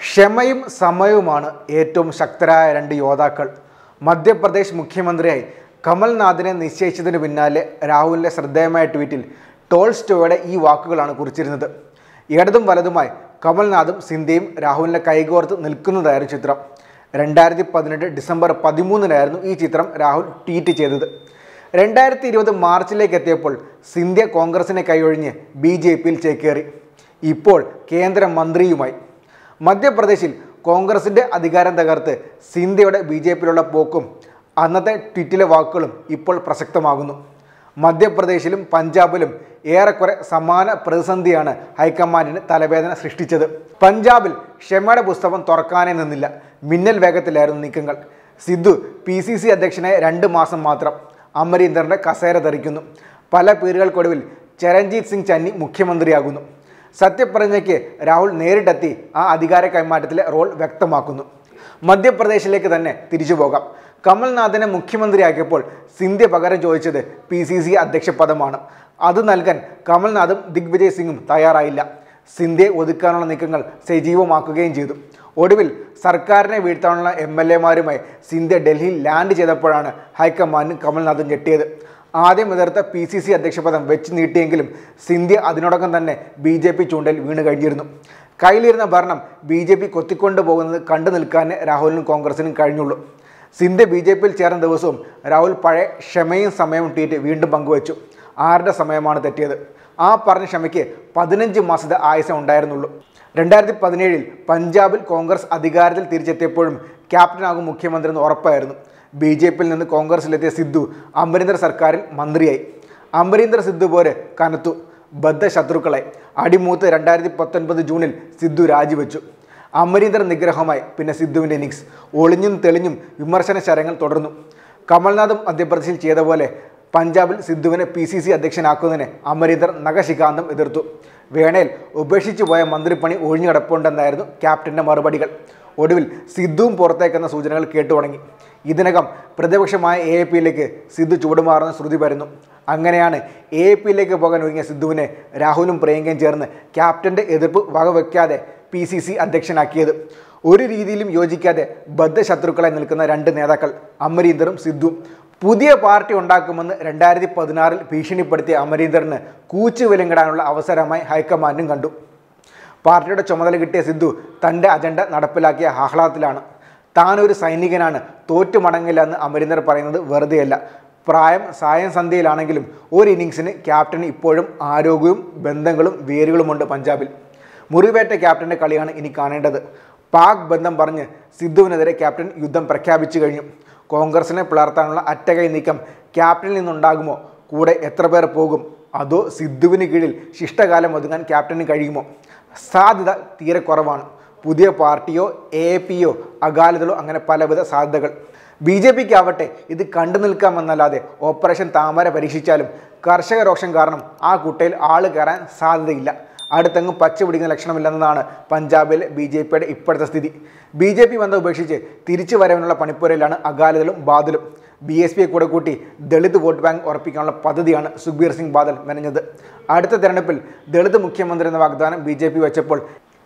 ക്ഷമയും സമയവുമാണ് ഏറ്റവും ശക്തരായ രണ്ട് യോദ്ധാക്കൾ മധ്യപ്രദേശ് മുഖ്യമന്ത്രിയായി കമൽനാഥിനെ നിശ്ചയിച്ചതിന് പിന്നാലെ രാഹുലിൻ്റെ ശ്രദ്ധേയമായ ട്വീറ്റിൽ ടോൾസ്റ്റോയുടെ ഈ വാക്കുകളാണ് കുറിച്ചിരുന്നത് ഇടതും വലതുമായി കമൽനാഥും സിന്ധ്യയും രാഹുലിനെ കൈകോർത്ത് നിൽക്കുന്നതായിരുന്നു ചിത്രം രണ്ടായിരത്തി പതിനെട്ട് ഡിസംബർ പതിമൂന്നിനായിരുന്നു ഈ ചിത്രം രാഹുൽ ട്വീറ്റ് ചെയ്തത് രണ്ടായിരത്തി ഇരുപത് മാർച്ചിലേക്ക് എത്തിയപ്പോൾ സിന്ധ്യ കോൺഗ്രസിനെ കൈയൊഴിഞ്ഞ് ബി ജെ പിയിൽ ചേക്കേറി ഇപ്പോൾ കേന്ദ്രമന്ത്രിയുമായി മധ്യപ്രദേശിൽ കോൺഗ്രസിന്റെ അധികാരം തകർത്ത് സിന്ധ്യയുടെ ബി ജെ പിയിലുള്ള പോക്കും അന്നത്തെ ട്വിറ്റിലെ വാക്കുകളും ഇപ്പോൾ പ്രസക്തമാകുന്നു മധ്യപ്രദേശിലും പഞ്ചാബിലും ഏറെക്കുറെ സമാന പ്രതിസന്ധിയാണ് ഹൈക്കമാൻഡിന് തലവേദന സൃഷ്ടിച്ചത് പഞ്ചാബിൽ ക്ഷമയുടെ പുസ്തകം തുറക്കാനേ നിന്നില്ല മിന്നൽ വേഗത്തിലായിരുന്നു നീക്കങ്ങൾ സിദ്ധു പി സി സി അധ്യക്ഷനായ രണ്ട് മാസം മാത്രം അമരീന്ദറിന്റെ കസേര തെറിക്കുന്നു പല പേരുകൾക്കൊടുവിൽ ചരൺജീത് സിംഗ് ചന്നി മുഖ്യമന്ത്രിയാകുന്നു സത്യപ്രതിജ്ഞയ്ക്ക് രാഹുൽ നേരിട്ടെത്തി ആ അധികാര കൈമാറ്റത്തിലെ റോൾ വ്യക്തമാക്കുന്നു മധ്യപ്രദേശിലേക്ക് തന്നെ തിരിച്ചു പോകാം കമൽനാഥിനെ മുഖ്യമന്ത്രിയാക്കിയപ്പോൾ സിന്ധ്യ പകരം ചോദിച്ചത് പി സി സി അധ്യക്ഷ പദമാണ് അത് നൽകാൻ കമൽനാഥും ദിഗ്വിജയ് സിംഗും തയ്യാറായില്ല സിന്ധ്യയെ ഒതുക്കാനുള്ള നീക്കങ്ങൾ സജീവമാക്കുകയും ചെയ്തു ഒടുവിൽ സർക്കാരിനെ വീഴ്ത്താനുള്ള എം എൽ എമാരുമായി സിന്ധ്യ ഡൽഹിയിൽ ലാൻഡ് ചെയ്തപ്പോഴാണ് ഹൈക്കമാൻഡും കമൽനാഥും ഞെട്ടിയത് ആദ്യം എതിർത്ത പി സി സി അധ്യക്ഷ പദം വെച്ച് നീട്ടിയെങ്കിലും സിന്ധ്യ അതിനോടകം തന്നെ ബി ജെ പി ചൂണ്ടൽ വീണ് കഴിഞ്ഞിരുന്നു കയ്യിലിരുന്ന ഭരണം ബി ജെ പി കൊത്തിക്കൊണ്ടു പോകുന്നത് കണ്ടു നിൽക്കാനേ രാഹുലിനും കോൺഗ്രസിനും കഴിഞ്ഞുള്ളൂ സിന്ധ്യ ബി ജെ പിയിൽ ചേർന്ന ദിവസവും രാഹുൽ പഴയ ക്ഷമയും സമയവും ട്വീറ്റ് വീണ്ടും പങ്കുവച്ചു ആരുടെ സമയമാണ് തെറ്റിയത് ആ പറഞ്ഞ ക്ഷമയ്ക്ക് പതിനഞ്ച് മാസത്തെ ആയുസം ഉണ്ടായിരുന്നുള്ളൂ രണ്ടായിരത്തി പതിനേഴിൽ പഞ്ചാബിൽ കോൺഗ്രസ് അധികാരത്തിൽ തിരിച്ചെത്തിയപ്പോഴും ക്യാപ്റ്റനാകും മുഖ്യമന്ത്രി എന്ന് ഉറപ്പായിരുന്നു ബി ജെ പിയിൽ നിന്ന് കോൺഗ്രസിലെത്തിയ സിദ്ധു അമരീന്ദർ സർക്കാരിൽ മന്ത്രിയായി അമരീന്ദർ സിദ്ധു പോലെ കനത്തു ബദ്ധശത്രുക്കളെ അടിമൂത്ത് രണ്ടായിരത്തി പത്തൊൻപത് ജൂണിൽ സിദ്ധു രാജിവെച്ചു അമരീന്ദർ നിഗ്രഹമായി പിന്നെ സിദ്ധുവിൻ്റെ ഇന്നിങ്സ് ഒളിഞ്ഞും തെളിഞ്ഞും വിമർശന ശരങ്ങൾ തുടർന്നു കമൽനാഥും മധ്യപ്രദേശിൽ ചെയ്ത പോലെ പഞ്ചാബിൽ സിദ്ധുവിനെ പി സി സി അധ്യക്ഷനാക്കുന്നതിന് അമരീന്ദർ നഖശികാന്തം എതിർത്തു വേണേൽ ഉപേക്ഷിച്ചു പോയ മന്ത്രിപ്പണി ഒഴിഞ്ഞു കിടപ്പുണ്ടെന്നായിരുന്നു ക്യാപ്റ്റന്റെ മറുപടികൾ ഒടുവിൽ സിദ്ധുവും പുറത്തേക്കെന്ന സൂചനകൾ കേട്ടു തുടങ്ങി ഇതിനകം പ്രതിപക്ഷമായ എ എ പിയിലേക്ക് സിദ്ധു ചൂടുമാറുന്ന ശ്രുതി വരുന്നു അങ്ങനെയാണ് എ എ പിയിലേക്ക് പോകാൻ ഒരുങ്ങിയ സിദ്ധുവിനെ രാഹുലും പ്രിയങ്കയും ചേർന്ന് ക്യാപ്റ്റന്റെ എതിർപ്പ് വകവെക്കാതെ പി സി സി അധ്യക്ഷനാക്കിയത് ഒരു രീതിയിലും യോജിക്കാതെ ബദ്ധശത്രുക്കളായി നിൽക്കുന്ന രണ്ട് നേതാക്കൾ അമരീന്ദറും സിദ്ധുവും പുതിയ പാർട്ടി ഉണ്ടാക്കുമെന്ന് രണ്ടായിരത്തി പതിനാറിൽ ഭീഷണിപ്പെടുത്തിയ അമരീന്ദറിന് കൂച്ചുവിലങ്ങിടാനുള്ള അവസരമായി ഹൈക്കമാൻഡും കണ്ടു പാർട്ടിയുടെ ചുമതല കിട്ടിയ സിദ്ധു തൻ്റെ അജണ്ട നടപ്പിലാക്കിയ ആഹ്ലാദത്തിലാണ് താനൊരു സൈനികനാണ് തോറ്റു മടങ്ങില്ല എന്ന് അമരീന്ദർ പറയുന്നത് വെറുതെയല്ല പ്രായം സായം സന്ധ്യയിലാണെങ്കിലും ഒരു ഇന്നിങ്സിന് ക്യാപ്റ്റന് ഇപ്പോഴും ആരോഗ്യവും ബന്ധങ്ങളും വേരുകളുമുണ്ട് പഞ്ചാബിൽ മുറിവേറ്റ ക്യാപ്റ്റൻ്റെ കളിയാണ് ഇനി കാണേണ്ടത് പാക് ബന്ധം പറഞ്ഞ് സിദ്ധുവിനെതിരെ ക്യാപ്റ്റൻ യുദ്ധം പ്രഖ്യാപിച്ചു കഴിഞ്ഞു കോൺഗ്രസിനെ പിളർത്താനുള്ള അറ്റകൈ നീക്കം ക്യാപ്റ്റനിൽ നിന്നുണ്ടാകുമോ കൂടെ എത്ര പേർ പോകും അതോ സിദ്ധുവിന് കീഴിൽ ശിഷ്ടകാലം ഒതുങ്ങാൻ ക്യാപ്റ്റന് കഴിയുമോ സാധ്യത തീരെ കുറവാണ് പുതിയ പാർട്ടിയോ എ പിയോ അകാലിതളോ അങ്ങനെ പലവിധ സാധ്യതകൾ ബി ജെ പിക്ക് ആവട്ടെ ഇത് കണ്ടു നിൽക്കാമെന്നല്ലാതെ ഓപ്പറേഷൻ താമര പരീക്ഷിച്ചാലും കർഷക രോഷം കാരണം ആ കുട്ടയിൽ ആള് കയറാൻ സാധ്യതയില്ല അടുത്തെങ്ങും പച്ച പിടിക്കുന്ന ലക്ഷണമില്ലെന്നതാണ് പഞ്ചാബിലെ ബി ജെ പിയുടെ ഇപ്പോഴത്തെ സ്ഥിതി ബി ജെ പി ബന്ധം ഉപേക്ഷിച്ച് തിരിച്ചു വരവിനുള്ള പണിപ്പുരയിലാണ് അകാലിദളും ബാദലും ബി എസ് പിയെ കൂടെ കൂട്ടി ദളിത് വോട്ട് ബാങ്ക് ഉറപ്പിക്കാനുള്ള പദ്ധതിയാണ് സുഖ്ബീർ സിംഗ് ബാദൽ മെനഞ്ഞത് അടുത്ത തെരഞ്ഞെടുപ്പിൽ ദളിത് മുഖ്യമന്ത്രി എന്ന വാഗ്ദാനം ബി ജെ പി വെച്ചപ്പോൾ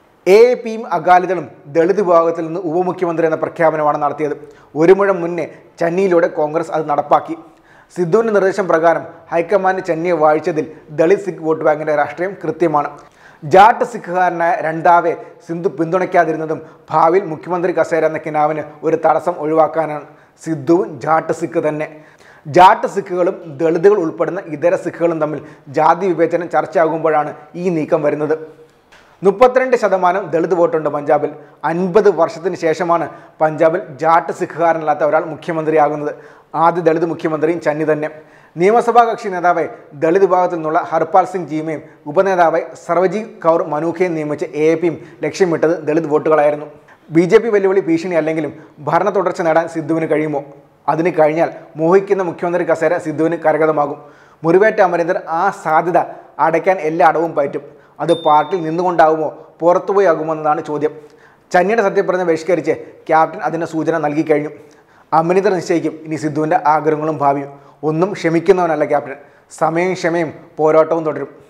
എ പിയും അകാലിദളും ദളിത് വിഭാഗത്തിൽ നിന്ന് ഉപമുഖ്യമന്ത്രി എന്ന പ്രഖ്യാപനമാണ് നടത്തിയത് ഒരു മുഴം മുന്നേ ചന്നിയിലൂടെ കോൺഗ്രസ് അത് നടപ്പാക്കി സിദ്ധുവിൻ്റെ നിർദ്ദേശം പ്രകാരം ഹൈക്കമാൻഡ് ചെന്നൈയെ വാഴിച്ചതിൽ ദളിത് സിഖ് വോട്ട് ബാങ്കിൻ്റെ രാഷ്ട്രീയം കൃത്യമാണ് ജാട്ട് സിഖുകാരനായ രണ്ടാവെ സിന്ധു പിന്തുണയ്ക്കാതിരുന്നതും ഭാവിയിൽ മുഖ്യമന്ത്രി കസേര എന്ന കിനാവിന് ഒരു തടസ്സം ഒഴിവാക്കാനാണ് സിദ്ധുവും ജാട്ട് സിഖ് തന്നെ ജാട്ട് സിഖുകളും ദളിതുകൾ ഉൾപ്പെടുന്ന ഇതര സിഖുകളും തമ്മിൽ ജാതി വിവേചനം ചർച്ചയാകുമ്പോഴാണ് ഈ നീക്കം വരുന്നത് മുപ്പത്തിരണ്ട് ശതമാനം ദളിത് വോട്ടുണ്ട് പഞ്ചാബിൽ അൻപത് വർഷത്തിന് ശേഷമാണ് പഞ്ചാബിൽ ജാട്ട് സിഖുകാരനല്ലാത്ത ഒരാൾ മുഖ്യമന്ത്രിയാകുന്നത് ആദ്യ ദളിത് മുഖ്യമന്ത്രിയും ചന്നി തന്നെ നിയമസഭാ കക്ഷി നേതാവായി ദളിത് വിഭാഗത്തിൽ നിന്നുള്ള ഹർപാൽ സിംഗ് ചീമയും ഉപനേതാവായി സർവജീത് കൗർ മനൂഖയും നിയമിച്ച് എ പിയും ലക്ഷ്യമിട്ടത് ദളിത് വോട്ടുകളായിരുന്നു ബി ജെ പി വെല്ലുവിളി ഭീഷണി അല്ലെങ്കിലും ഭരണ തുടർച്ച നേടാൻ സിദ്ധുവിന് കഴിയുമോ അതിന് കഴിഞ്ഞാൽ മോഹിക്കുന്ന മുഖ്യമന്ത്രി കസേര സിദ്ധുവിന് കരഗതമാകും മുറിവേറ്റ അമരീന്ദർ ആ സാധ്യത അടയ്ക്കാൻ എല്ലാ അടവും പറ്റും അത് പാർട്ടിയിൽ നിന്നുകൊണ്ടാകുമോ പുറത്തുപോയി ആകുമെന്നതാണ് ചോദ്യം ചന്നിയുടെ സത്യപ്രതിജ്ഞ ബഹിഷ്കരിച്ച് ക്യാപ്റ്റൻ അതിന് സൂചന നൽകി കഴിഞ്ഞു അമരീന്ദർ നിശ്ചയിക്കും ഇനി സിദ്ധുവിൻ്റെ ആഗ്രഹങ്ങളും ഭാവിയും ഒന്നും ക്ഷമിക്കുന്നവനല്ല ക്യാപ്റ്റൻ സമയവും ക്ഷമയും പോരാട്ടവും തുടരും